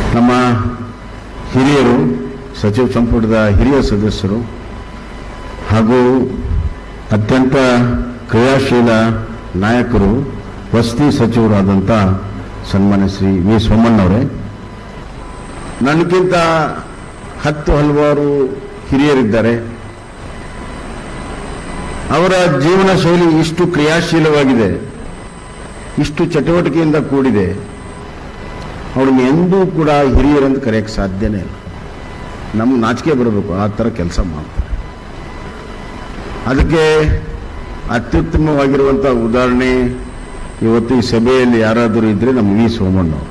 ನಮ್ಮ ಹಿರಿಯರು ಸಚಿವ ಸಂಪುಟದ ಹಿರಿಯ ಸದಸ್ಯರು ಹಾಗೂ ಅತ್ಯಂತ ಕ್ರಿಯಾಶೀಲ ನಾಯಕರು ವಸತಿ ಸಚಿವರಾದಂಥ ಸನ್ಮಾನ್ಯ ಶ್ರೀ ವಿ ಸೋಮಣ್ಣವರೇ ನನಗಿಂತ ಹತ್ತು ಹಲವಾರು ಹಿರಿಯರಿದ್ದಾರೆ ಅವರ ಜೀವನ ಶೈಲಿ ಇಷ್ಟು ಕ್ರಿಯಾಶೀಲವಾಗಿದೆ ಇಷ್ಟು ಚಟುವಟಿಕೆಯಿಂದ ಕೂಡಿದೆ ಅವ್ರಿಗೆ ಎಂದೂ ಕೂಡ ಹಿರಿಯರಂತ ಕರೆಯಕ್ಕೆ ಸಾಧ್ಯನೇ ಇಲ್ಲ ನಮ್ಗೆ ನಾಚಿಕೆ ಬರಬೇಕು ಆ ಥರ ಕೆಲಸ ಮಾಡ್ತಾರೆ ಅದಕ್ಕೆ ಅತ್ಯುತ್ತಮವಾಗಿರುವಂಥ ಉದಾಹರಣೆ ಇವತ್ತು ಈ ಸಭೆಯಲ್ಲಿ ಯಾರಾದರೂ ಇದ್ರೆ ನಮ್ಮ ವಿ ಸೋಮಣ್ಣ ಅವರು.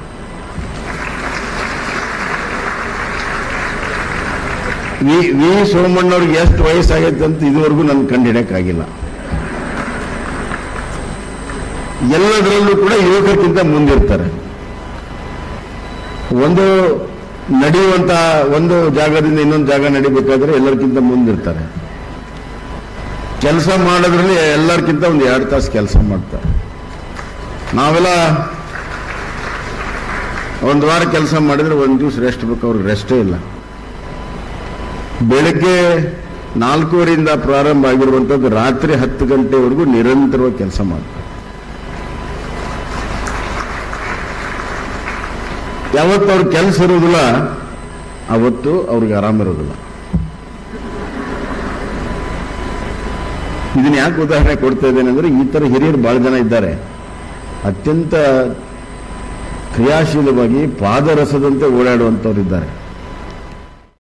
ವಿ ವಿ ಸೋಮಣ್ಣವ್ರಿಗೆ ಎಷ್ಟು ವಯಸ್ಸಾಗೈತೆ ಅಂತ ಇದುವರೆಗೂ ನನ್ನ ಕಂಡು ಹಿಡಿಯಕ್ಕಾಗಿಲ್ಲ ಎಲ್ಲದರಲ್ಲೂ ಕೂಡ ಯುವಕಕ್ಕಿಂತ ಮುಂದಿರ್ತಾರೆ ಒಂದು ನಡೆಯುವಂತ ಒಂದು ಜಾಗದಿಂದ ಇನ್ನೊಂದು ಜಾಗ ನಡಿಬೇಕಾದ್ರೆ ಎಲ್ಲರಿಗಿಂತ ಮುಂದಿರ್ತಾರೆ ಕೆಲಸ ಮಾಡೋದ್ರಲ್ಲಿ ಎಲ್ಲರಿಗಿಂತ ಒಂದು ಎರಡು ತಾಸು ಕೆಲಸ ಮಾಡ್ತಾರೆ ನಾವೆಲ್ಲ ಒಂದು ವಾರ ಕೆಲಸ ಮಾಡಿದ್ರೆ ಒಂದು ದಿವಸ ರೆಸ್ಟ್ ಬೇಕು ಅವ್ರಿಗೆ ರೆಸ್ಟೇ ಇಲ್ಲ ಬೆಳಗ್ಗೆ ನಾಲ್ಕೂವರೆಯಿಂದ ಪ್ರಾರಂಭ ಆಗಿರುವಂಥದ್ದು ರಾತ್ರಿ ಹತ್ತು ಗಂಟೆವರೆಗೂ ನಿರಂತರವಾಗಿ ಕೆಲಸ ಮಾಡ್ತಾರೆ ಯಾವತ್ತು ಅವ್ರ ಕೆಲಸ ಇರೋದಿಲ್ಲ ಅವತ್ತು ಅವ್ರಿಗೆ ಆರಾಮಿರೋದಿಲ್ಲ ಇದನ್ನ ಯಾಕೆ ಉದಾಹರಣೆ ಕೊಡ್ತಾ ಇದ್ದೇನೆ ಅಂದ್ರೆ ಈ ತರ ಹಿರಿಯರು ಬಹಳ ಜನ ಇದ್ದಾರೆ ಅತ್ಯಂತ ಕ್ರಿಯಾಶೀಲವಾಗಿ ಪಾದರಸದಂತೆ ಓಡಾಡುವಂಥವ್ರು ಇದ್ದಾರೆ